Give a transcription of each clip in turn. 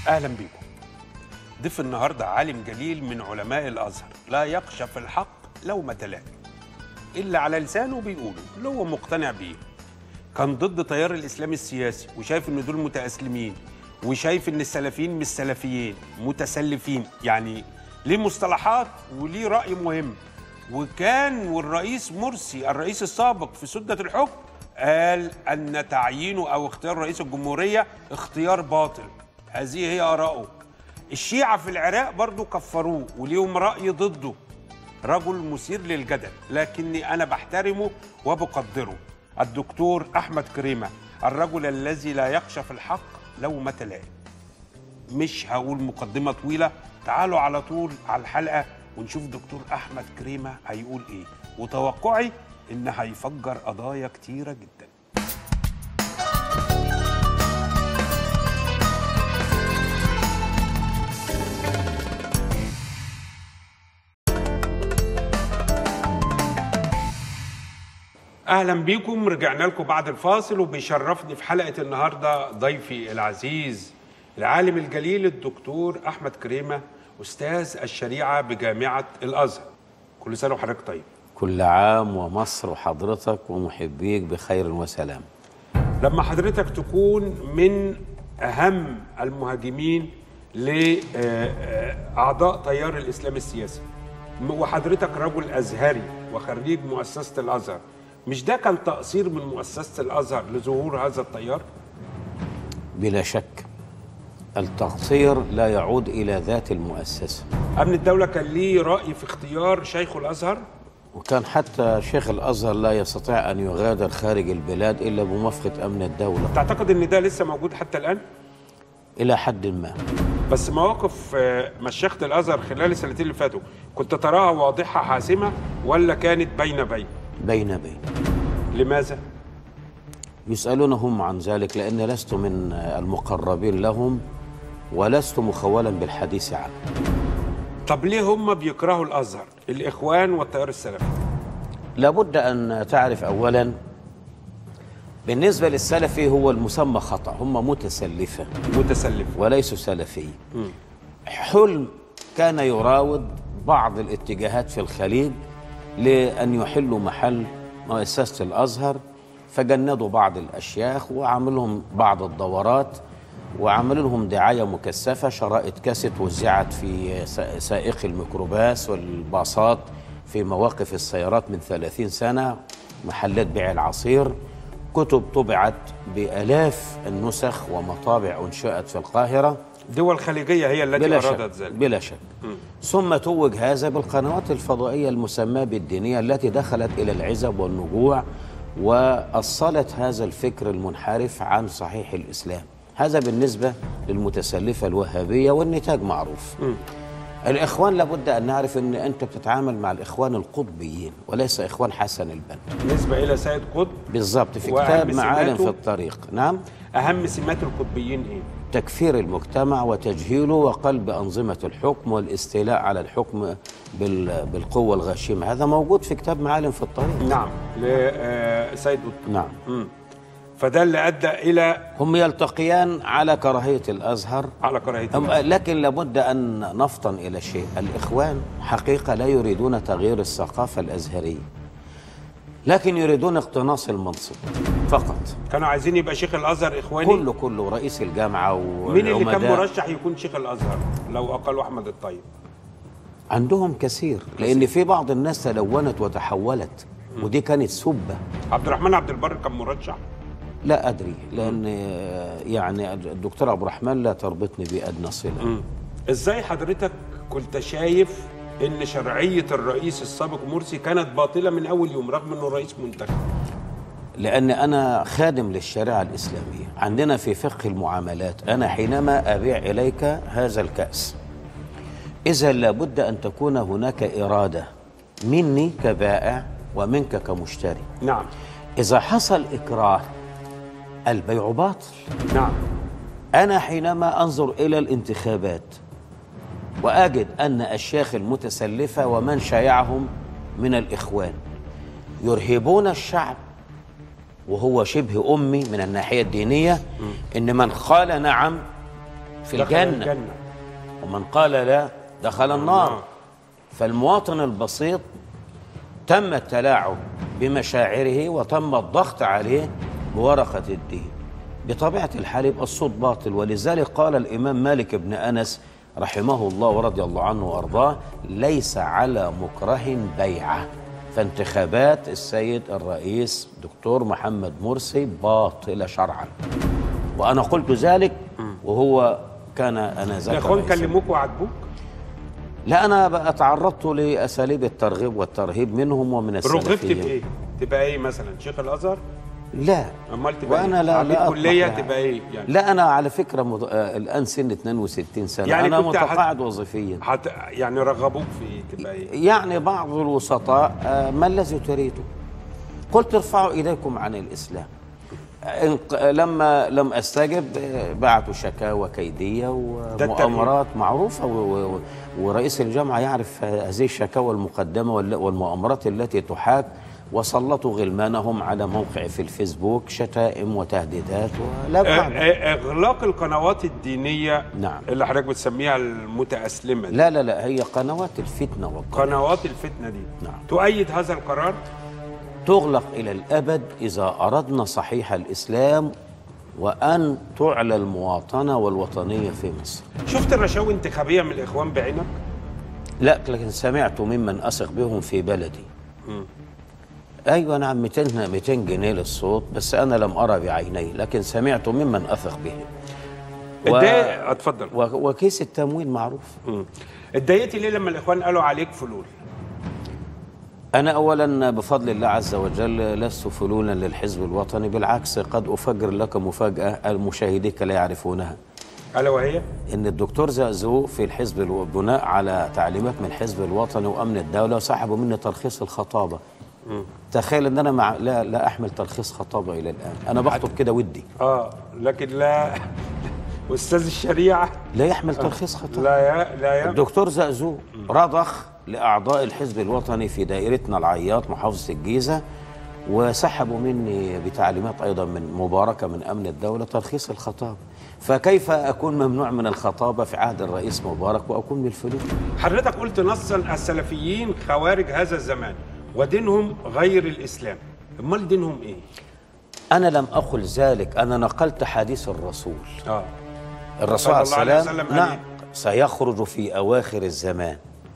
اهلا بيكم ضيف النهارده عالم جليل من علماء الازهر لا يخشى في الحق لومة لائم اللي على لسانه بيقوله اللي هو مقتنع بيه كان ضد تيار الاسلام السياسي وشايف ان دول متاسلمين وشايف ان السلفيين مش سلفيين متسلفين يعني ليه مصطلحات وليه راي مهم وكان والرئيس مرسي الرئيس السابق في سده الحكم قال ان تعيينه او اختيار رئيس الجمهوريه اختيار باطل هذه هي اراءه الشيعة في العراق برضو كفروه وليهم رأي ضده رجل مثير للجدل لكني أنا بحترمه وبقدره الدكتور أحمد كريمة الرجل الذي لا يخشى في الحق لومة لائم مش هقول مقدمة طويلة تعالوا على طول على الحلقة ونشوف دكتور أحمد كريمة هيقول إيه وتوقعي إن هيفجر قضايا كتيرة جدا اهلا بيكم رجعنا لكم بعد الفاصل وبيشرفني في حلقه النهارده ضيفي العزيز العالم الجليل الدكتور احمد كريمه استاذ الشريعه بجامعه الازهر كل سنه وحضرتك طيب كل عام ومصر وحضرتك ومحبيك بخير وسلام لما حضرتك تكون من اهم المهاجمين لاعضاء تيار الاسلام السياسي وحضرتك رجل ازهري وخريج مؤسسه الازهر مش ده كان تقصير من مؤسسه الازهر لظهور هذا التيار بلا شك التقصير لا يعود إلى ذات المؤسسة امن الدوله كان ليه راي في اختيار شيخ الازهر وكان حتى شيخ الأزهر لا يستطيع أن يغادر خارج البلاد إلا بموافقة أمن الدولة تعتقد ان ده لسه موجود حتى الان إلى حد ما بس مواقف آه، مشيخه الازهر خلال السنتين اللي فاتوا كنت تراها واضحه حاسمه ولا كانت بين بين بين بين لماذا يسألون هم عن ذلك لأن لست من المقربين لهم ولست مخولا بالحديث عنه طب ليه هم بيكرهوا الازهر الاخوان والتيار السلفي لابد أن تعرف أولا بالنسبة للسلفي هو المسمى خطأ هم متسلفة متسلف وليسوا سلفي حلم كان يراود بعض الاتجاهات في الخليج لأن يحلوا محل مؤسسة الأزهر فجندوا بعض الأشياخ وعملهم بعض الدورات وعملوا لهم دعاية مكثفة شرائط كاسيت وزعت في سا- سائقي الميكروباص والباصات في مواقف السيارات من 30 سنة محلات بيع العصير كتب طبعت بآلاف النسخ ومطابع أنشئت في القاهرة دول خليجيه هي التي بلا ارادت شك ذلك بلا شك ثم توج هذا بالقنوات الفضائية المسماة بالدينية التي دخلت إلى العزب والنجوع وأصلت هذا الفكر المنحرف عن صحيح الإسلام هذا بالنسبة للمتسلفة الوهابية والنتاج معروف الإخوان لابد أن نعرف أن أنت بتتعامل مع الإخوان القطبيين وليس إخوان حسن البنا بالنسبه الى سيد قطب بالضبط في وأهم كتاب معالم سماته؟ في الطريق نعم اهم سمات القطبيين ايه تكفير المجتمع وتجهيله وقلب أنظمة الحكم والاستيلاء على الحكم بال- بالقوة الغاشمة هذا موجود في كتاب معالم في الطريق نعم لسيد قطب نعم مم. فده اللي ادى الى هم يلتقيان على كراهية الأزهر على كراهيه أم- لكن لابد أن نفطن إلى شيء الإخوان حقيقة لا يريدون تغيير الثقافة الأزهرية لكن يريدون اقتناص المنصب فقط كانوا عايزين يبقى شيخ الازهر اخواني كله كله رئيس الجامعة مين اللي كان والعمداء مرشح يكون شيخ الازهر لو اقلوا احمد الطيب عندهم كثير لأن في بعض الناس تلونت وتحولت ودي كانت سبة عبد الرحمن عبد البر كان مرشح لا أدري لأن آه، يعني الدكتور عبد الرحمن لا تربطني بأدنى صلة ازاي حضرتك كنت شايف ان شرعيه الرئيس السابق مرسي كانت باطله من اول يوم رغم انه رئيس منتخب لأن أنا خادم للشريعة الإسلامية عندنا في فقه المعاملات أنا حينما أبيع إليك هذا الكأس إذا لابد أن تكون هناك إرادة مني كبائع ومنك كمشتري نعم إذا حصل إكراه البيع باطل نعم أنا حينما أنظر إلى الانتخابات وأجد أن الشيخ المتسلفة ومن شايعهم من الإخوان يرهبون الشعب وهو شبه أمي من الناحية الدينية إن من قال نعم في دخل الجنة الجنة ومن قال لا دخل النار النار. فالمواطن البسيط تم التلاعب بمشاعره وتم الضغط عليه بورقة الدين بطبيعة الحال يبقى الصوت باطل ولذلك قال الإمام مالك بن أنس رحمه الله ورضي الله عنه وأرضاه ليس على مكره بيعة فانتخابات السيد الرئيس دكتور محمد مرسي باطلة شرعا وأنا قلت ذلك وهو كان أنذاك الاخوان رئيساً. كلموك وعاتبوك لا انا بقى تعرضت لاساليب الترغيب والترهيب منهم ومن رغبت السلفيين بايه؟ تبقى ايه مثلا شيخ الازهر؟ لا امال تبقى وانا إيه؟ لا عميد لا أطمح كليه لها. تبقى ايه يعني؟ لا انا على فكره مض... آه الان سن 62 سنه يعني يعني انا كنت هت- متقاعد وظيفيا حت... يعني رغبوك في إيه؟ تبقى ايه؟ يعني بعض الوسطاء آه ما الذي تريده قلت ارفعوا ايديكم عن الاسلام إنق... لما لم استجب آه، بعتوا شكاوى كيديه ومؤامرات معروفه و... و... ورئيس الجامعه يعرف هذه الشكاوى المقدمه وال- والمؤامرات التي تحاك وسلطوا غلمانهم على موقع في الفيسبوك شتائم وتهديدات ولا آه، معنى آه، اغلاق القنوات الدينيه نعم. اللي حضرتك بتسميها المتاسلمه دي. لا لا لا هي قنوات الفتنه والضلال قنوات الفتنه دي نعم. تؤيد هذا القرار تغلق إلى الأبد إذا أردنا صحيح الإسلام وأن تعلى المواطنة والوطنية في مصر شفت الرشاوي انتخابيه من الاخوان بعينك لا لكن سمعت ممن أثق بهم في بلدي أيوة نعم 200 200 جنيه للصوت بس أنا لم أرى بعيني لكن سمعت ممن أثق به و... اتضايق اتفضل و... وكيس التموين معروف مم. اتضايقتي ليه لما الاخوان قالوا عليك فلول أنا أولا بفضل الله عز وجل لست فلولا للحزب الوطني بالعكس قد أفجر لك مفاجأة المشاهديك لا يعرفونها الا وهي ان الدكتور زقزوق في الحزب الو- بناء على تعليمات من الحزب الوطني وامن الدوله سحبوا مني ترخيص الخطابه تخيل ان انا مع لا لا احمل ترخيص خطابه الى الان انا بخطب كده ودي اه لكن لا استاذ الشريعه لا يحمل ترخيص خطابه لا يا لا يا الدكتور زقزوق رضخ لاعضاء الحزب الوطني في دائرتنا العياط محافظه الجيزه وسحبوا مني بتعليمات ايضا من مباركه من امن الدوله ترخيص الخطابه فكيف اكون ممنوع من الخطابه في عهد الرئيس مبارك واكون من الفلول حضرتك قلت نصا السلفيين خوارج هذا الزمان ودينهم غير الاسلام امال دينهم ايه أنا لم أقل ذلك أنا نقلت حديث الرسول اه الرسول عليه صلى الله عليه السلام وسلم قال نعم إيه؟ سيخرج في أواخر الزمان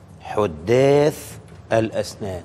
حداث الأسنان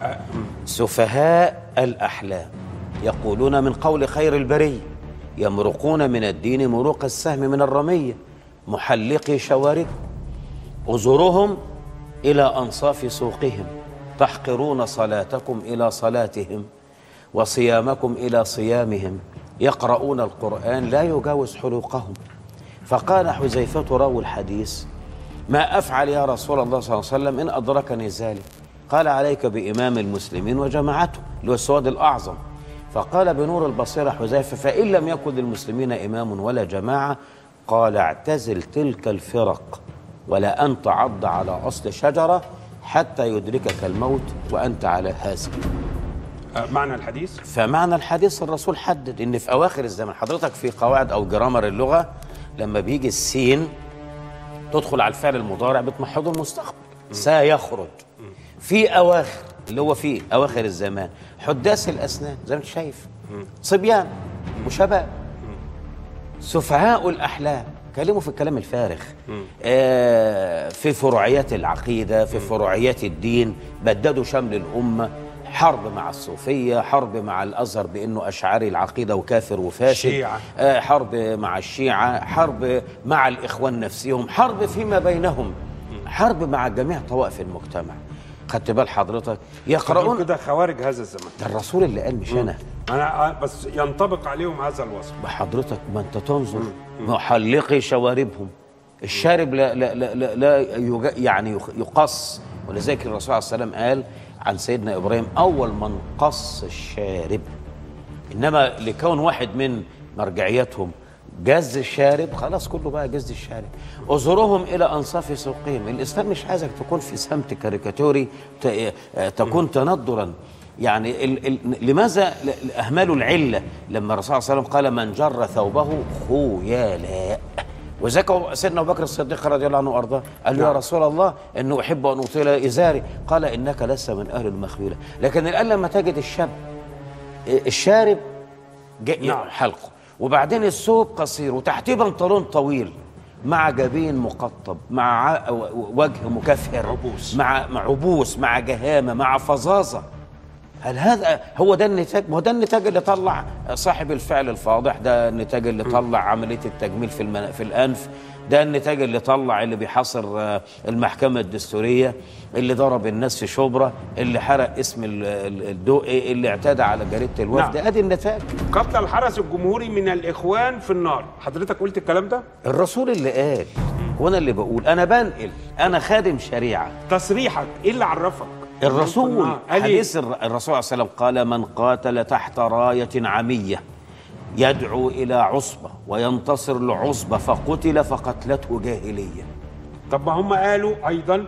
سفهاء الأحلام يقولون من قول خير البرية يمرقون من الدين مروق السهم من الرمية محلقي شوارب أزرهم إلى أنصاف سوقهم تحقرون صلاتكم إلى صلاتهم وصيامكم إلى صيامهم يقرؤون القرآن لا يجاوز حلوقهم فقال حذيفة راوي الحديث ما أفعل يا رسول الله صلى الله عليه وسلم إن أدركني ذلك قال عليك بإمام المسلمين وجماعته اللي هو السواد الأعظم فقال بنور البصيرة حذيفة فإن لم يكن للمسلمين إمام ولا جماعة قال اعتزل تلك الفرق ولا أن تعض على أصل شجرة حتى يدركك الموت وأنت على هذا آه، معنى الحديث فمعنى الحديث الرسول حدد ان في اواخر الزمن حضرتك في قواعد او جرامر اللغه لما بيجي السين تدخل على الفعل المضارع بتمحضه المستقبل سيخرج في اواخر اللي هو في اواخر الزمان حداث الاسنان زي ما انت شايف صبيان وشباب سفهاء الاحلام كلموا في الكلام الفارغ آه في فروعيات العقيده في فروعيات الدين بددوا شمل الامه حرب مع الصوفيه حرب مع الازهر بانه اشعري العقيده وكافر وفاسد شيعة. آه حرب مع الشيعه حرب مع الاخوان نفسهم حرب فيما بينهم حرب مع جميع طوائف المجتمع خدت بال حضرتك يقرؤون يقرؤون كده خوارج هذا الزمان ده الرسول اللي قال مش انا انا آه، بس ينطبق عليهم هذا الوصف بحضرتك ما انت تنظر محلقي شواربهم الشارب لا لا لا لا, لا يج- يعني يخ- يقص ولذلك الرسول عليه السلام قال عن سيدنا ابراهيم اول من قص الشارب انما لكون واحد من مرجعيتهم جز الشارب خلاص كله بقى جز الشارب أزرهم إلى أنصاف سوقهم الإسلام مش عايزك تكون في سمت كاريكاتوري ت- تكون تندرا يعني ال ال لماذا ل- أهملوا العلة لما الرسول صلى الله عليه وسلم قال من جر ثوبه خيلاء وذاك أبو- سيدنا ابو بكر الصديق رضي الله عنه وارضاه قال له يا نعم. رسول الله انه احب ان اطيل ازاري قال انك لست من اهل المخيله لكن الان لما تجد الشاب الشارب جاء نعم. حلقه وبعدين الثوب قصير وتحتيه بنطلون طويل مع جبين مقطب مع ع- وجه مكفهر عبوس. مع مع عبوس مع جهامه مع فظاظه هل هذا هو ده النتاج ما هو ده النتاج اللي طلع صاحب الفعل الفاضح ده النتاج اللي طلع عمليه التجميل في المن... في الانف ده النتاج اللي طلع اللي بيحاصر آه، المحكمه الدستوريه اللي ضرب الناس في شبرا اللي حرق اسم ال- ال- الدقي اللي اعتدى على جريده الوفد نعم. ادي النتاج قتل الحرس الجمهوري من الاخوان في النار حضرتك قلت الكلام ده الرسول اللي قال وانا اللي بقول انا بنقل انا خادم شريعه تصريحك ايه اللي عرفك الرسول آه، قال إيه؟ حديث الر- الرسول صلى الله عليه وسلم قال من قاتل تحت راية عمية يدعو إلى عصبة وينتصر لعصبة فقتل فقتلته جاهلية طب ما هم قالوا ايضا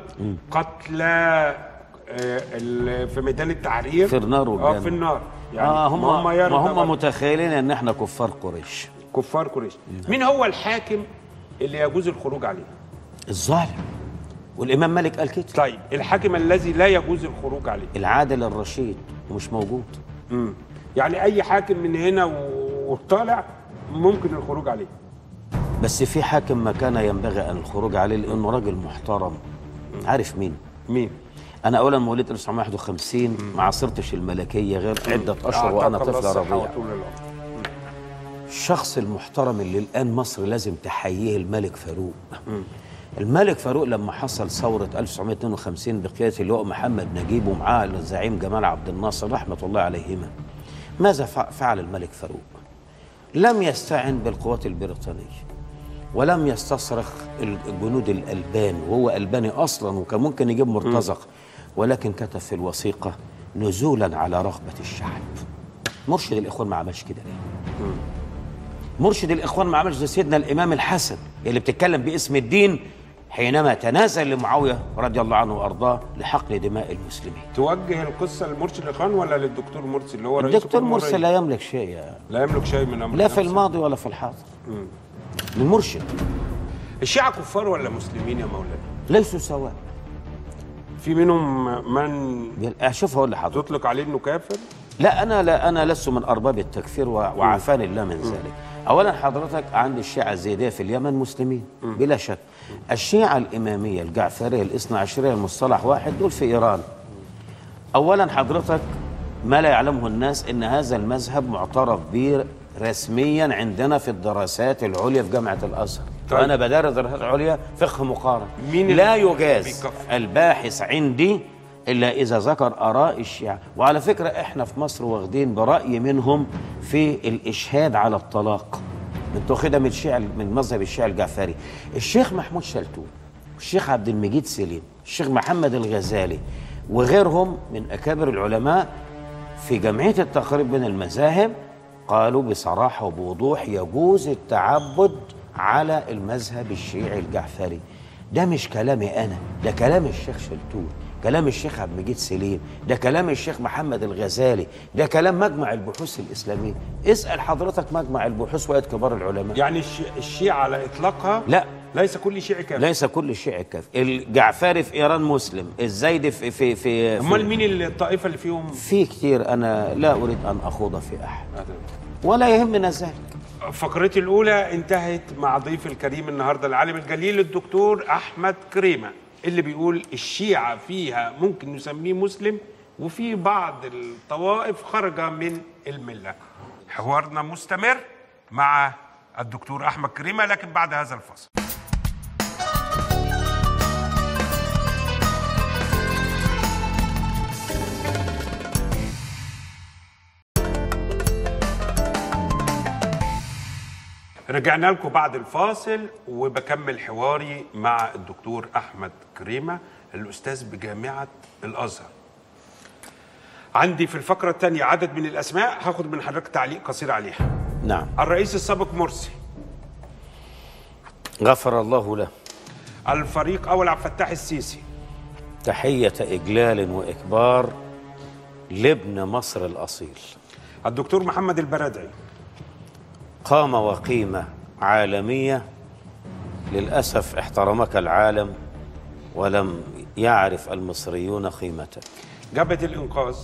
قتلى آه، ال- في ميدان التحرير في النار اه والجنة. في النار يعني آه هم ما هم ما يروا هم طبعاً متخيلين ان احنا كفار قريش كفار قريش مين هو الحاكم اللي يجوز الخروج عليه الظالم والامام مالك قال كده طيب الحاكم الذي لا يجوز الخروج عليه العادل الرشيد ومش موجود مم. يعني اي حاكم من هنا و- وطالع ممكن الخروج عليه بس في حاكم ما كان ينبغي ان الخروج عليه لانه راجل محترم عارف مين مين انا اولا مواليد 1951 ما عاصرتش الملكيه غير عده اشهر وانا أعتقد طفل الصحة رضيع وطول العمر. الشخص المحترم اللي الآن مصر لازم تحييه الملك فاروق الملك فاروق لما حصل ثورة 1952 بقيادة اللواء محمد نجيب ومعاه الزعيم جمال عبد الناصر رحمة الله عليهما ماذا فع- فعل الملك فاروق؟ لم يستعن بالقوات البريطانية ولم يستصرخ الجنود الألبان وهو ألباني أصلا وكان ممكن يجيب مرتزق ولكن كتب في الوثيقة نزولا على رغبة الشعب مرشد الإخوان ما عملش كده ليه؟ مرشد الاخوان ما عملش زي سيدنا الامام الحسن اللي بتتكلم باسم الدين حينما تنازل لمعاويه رضي الله عنه وارضاه لحقن دماء المسلمين. توجه القصه لمرسي الاخوان ولا للدكتور مرسي اللي هو رئيس الدكتور الجمهورية؟ مرسي لا يملك شيء يا- لا يملك شيء من امر لا في نفسه. الماضي ولا في الحاضر. المرشد الشيعة كفار ولا مسلمين يا مولانا؟ ليسوا سواء. في منهم من شوف هقول لحضرتك تطلق عليه انه كافر لا انا لا انا لست من ارباب التكفير و- وعافاني الله من ذلك. اولا حضرتك عند الشيعه الزيديه في اليمن مسلمين بلا شك. الشيعه الاماميه الجعفريه الاثنى عشريه المصطلح واحد دول في ايران. اولا حضرتك ما لا يعلمه الناس ان هذا المذهب معترف به رسميا عندنا في الدراسات العليا في جامعه الازهر طيب. وانا بدرس دراسات عليا فقه مقارن مين لا اللي يجاز بيكفر؟ الباحث عندي الا اذا ذكر اراء الشيعه وعلى فكره احنا في مصر واخدين براي منهم في الاشهاد على الطلاق انتوا واخدها من الشيعة من مذهب الشيعة الجعفري الشيخ محمود شلتون الشيخ عبد المجيد سليم الشيخ محمد الغزالي وغيرهم من اكابر العلماء في جمعيه التقريب بين المذاهب قالوا بصراحه وبوضوح يجوز التعبد على المذهب الشيعي الجعفري ده مش كلامي انا ده كلام الشيخ شلتون كلام الشيخ عبد المجيد سليم ده كلام الشيخ محمد الغزالي ده كلام مجمع البحوث الاسلاميه اسال حضرتك مجمع البحوث وقت كبار العلماء يعني الشي... الشيعة على اطلاقها لا. ليس كل شيعي كافر ليس كل شيعي كافر الجعفري في ايران مسلم الزيدي في في في, امال في, مين الطائفة اللي فيهم في كتير انا لا اريد ان اخوض في احد ولا يهمنا ذلك فقرتي الأولى انتهت مع ضيف الكريم النهارده العالم الجليل الدكتور أحمد كريمة اللي بيقول الشيعة فيها ممكن نسميه مسلم وفي بعض الطوائف خارجة من الملة حوارنا مستمر مع الدكتور أحمد كريمة لكن بعد هذا الفصل رجعنا لكم بعد الفاصل وبكمل حواري مع الدكتور احمد كريمه الاستاذ بجامعه الازهر. عندي في الفقره الثانيه عدد من الاسماء هاخد من حضرتك تعليق قصير عليها. نعم الرئيس السابق مرسي، غفر الله له الفريق اول عبد الفتاح السيسي، تحية إجلال وإكبار لابن مصر الأصيل الدكتور محمد البرادعي، قام وقيمة عالمية للأسف احترمك العالم ولم يعرف المصريون قيمتك جبهة الإنقاذ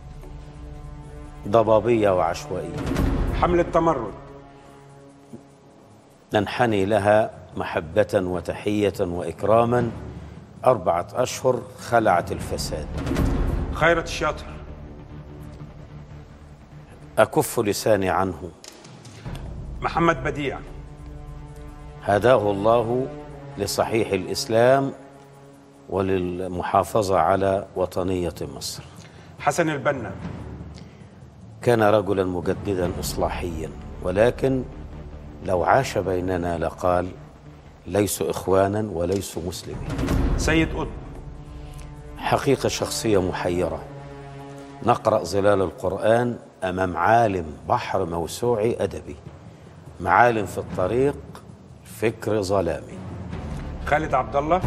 ضبابية وعشوائية حملة تمرد ننحني لها محبة وتحية وإكراما أربعة أشهر خلعت الفساد خيرة الشاطر أكف لساني عنه محمد بديع هداه الله لصحيح الإسلام وللمحافظة على وطنية مصر حسن البنا كان رجلا مجددا إصلاحيا ولكن لو عاش بيننا لقال ليسوا إخوانا وليسوا مسلمين سيد قطب حقيقة شخصية محيرة نقرأ ظلال القرآن أمام عالم بحر موسوعي أدبي معالم في الطريق فكر ظلامي خالد عبد الله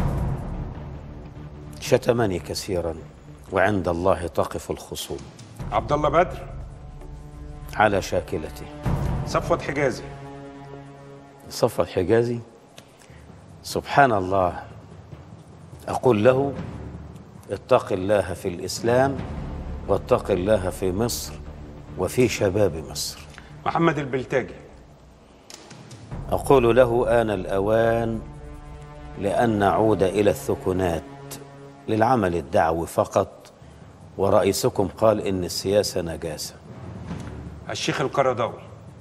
شتمني كثيرا وعند الله تقف الخصوم عبد الله بدر على شاكلته صفوت حجازي صفوت حجازي سبحان الله أقول له اتق الله في الإسلام واتق الله في مصر وفي شباب مصر محمد البلتاجي أقول له آن الأوان لأن نعود إلى الثكنات للعمل الدعوي فقط ورئيسكم قال إن السياسة نجاسة الشيخ القرضاوي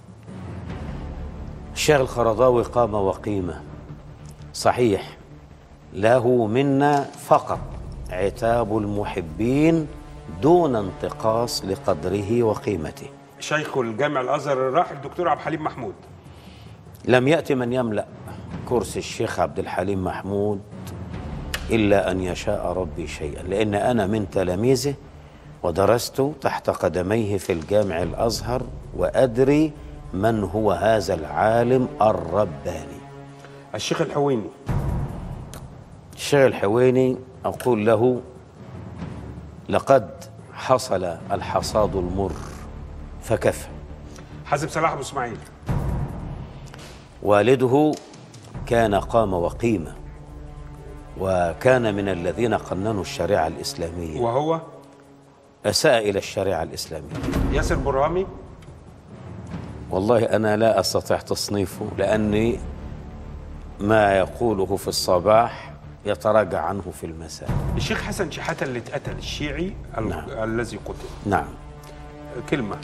الشيخ الخرضاوي قام وقيمة صحيح له منا فقط عتاب المحبين دون انتقاص لقدره وقيمته شيخ الجامع الازهر الراحل الدكتور عبد الحليم محمود لم يأتي من يملأ كرسي الشيخ عبد الحليم محمود إلا أن يشاء ربي شيئا لأن أنا من تلاميذه ودرست تحت قدميه في الجامع الأزهر وأدري من هو هذا العالم الرباني الشيخ الحويني الشيخ الحويني أقول له لقد حصل الحصاد المر فكفى حازم صلاح ابو اسماعيل والده كان قام وقيمة وكان من الذين قننوا الشريعة الإسلامية وهو أساء إلى الشريعة الإسلامية ياسر برامي والله أنا لا أستطيع تصنيفه لأني ما يقوله في الصباح يتراجع عنه في المساء الشيخ حسن شحاته اللي اتقتل الشيعي ال- نعم. الذي قتل نعم كلمه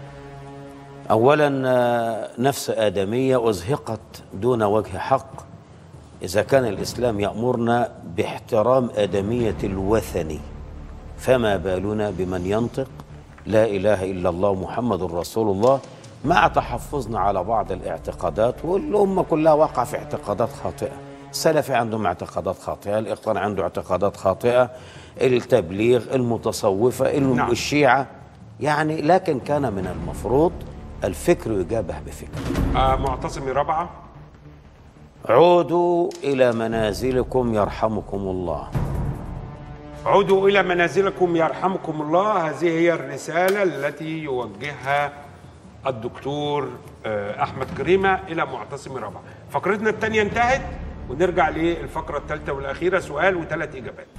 أولا آه، نفس آدمية أزهقت دون وجه حق إذا كان الإسلام يأمرنا باحترام آدمية الوثني فما بالنا بمن ينطق لا إله إلا الله محمد رسول الله مع تحفظنا على بعض الاعتقادات والأمة كلها واقعة في اعتقادات خاطئة السلفي عندهم اعتقادات خاطئة الإخوان عنده اعتقادات خاطئة التبليغ المتصوفة الم- نعم. الشيعة يعني لكن كان من المفروض الفكر يجابه بفكر آه معتصم رابعه عودوا إلى منازلكم يرحمكم الله عودوا الى منازلكم يرحمكم الله هذه هي الرساله التي يوجهها الدكتور آه، احمد كريمه الى معتصم رابعه فقرتنا الثانيه انتهت ونرجع للفقره الثالثه والاخيره سؤال وثلاث اجابات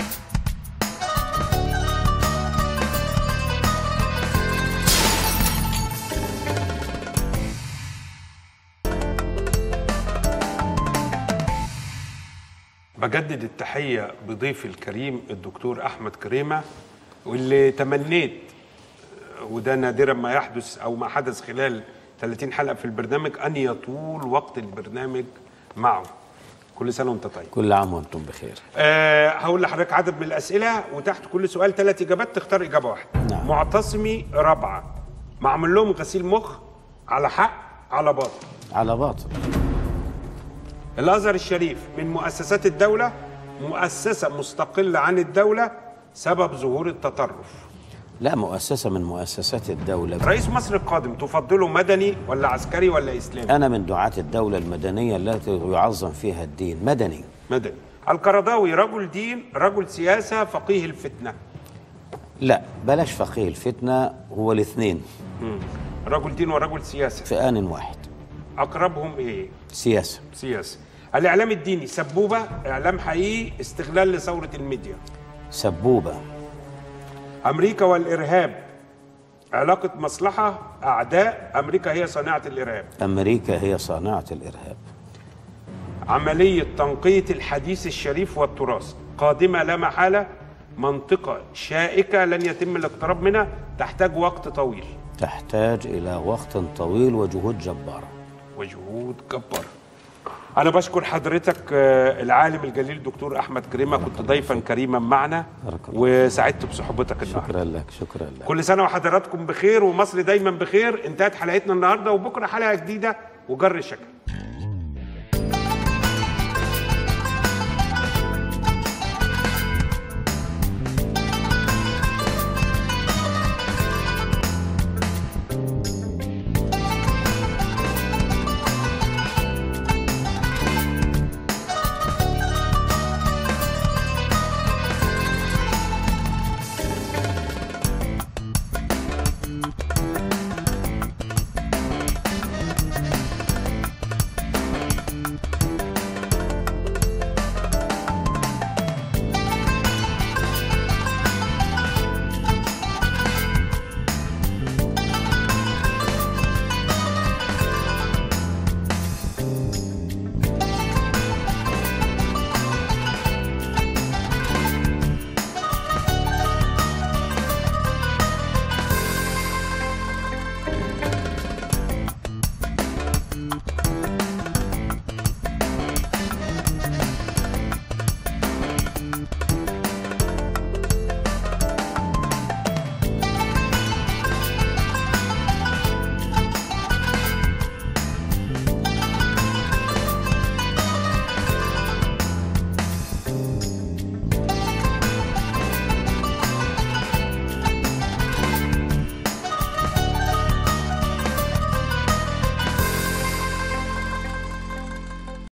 بجدد التحية بضيفي الكريم الدكتور أحمد كريمة واللي تمنيت وده نادرا ما يحدث أو ما حدث خلال 30 حلقة في البرنامج أن يطول وقت البرنامج معه كل سنة وأنت طيب كل عام وأنتم بخير أه هقول لحضرتك عدد من الأسئلة وتحت كل سؤال ثلاث إجابات تختار إجابة واحدة نعم. معتصمي رابعة معمول لهم غسيل مخ على حق على باطل على باطل الازهر الشريف من مؤسسات الدوله مؤسسه مستقله عن الدوله سبب ظهور التطرف لا مؤسسة من مؤسسات الدولة رئيس مصر القادم تفضله مدني ولا عسكري ولا اسلامي أنا من دعاة الدولة المدنية التي يعظم فيها الدين مدني مدني القرضاوي رجل دين رجل سياسه فقيه الفتنه لا بلاش فقيه الفتنة هو الاثنين مم. رجل دين ورجل سياسه في آن واحد اقربهم ايه سياسة سياسه الاعلام الديني سبوبه اعلام حقيقي استغلال لثوره الميديا سبوبة امريكا والارهاب علاقه مصلحه اعداء امريكا هي صانعه الارهاب أمريكا هي صانعة الإرهاب عمليه تنقيه الحديث الشريف والتراث قادمه لا محاله منطقه شائكه لن يتم الاقتراب منها تحتاج وقت طويل تحتاج إلى وقت طويل وجهود جبارة وجهود جبارة أنا بشكر حضرتك آه، العالم الجليل دكتور أحمد كريمة كنت ضيفا كريما معنا بارك الله. وسعدت بصحبتك النهارده شكرا لك شكرا لك كل سنة وحضراتكم بخير ومصر دايما بخير انتهت حلقتنا النهارده وبكرة حلقة جديدة وجر شكل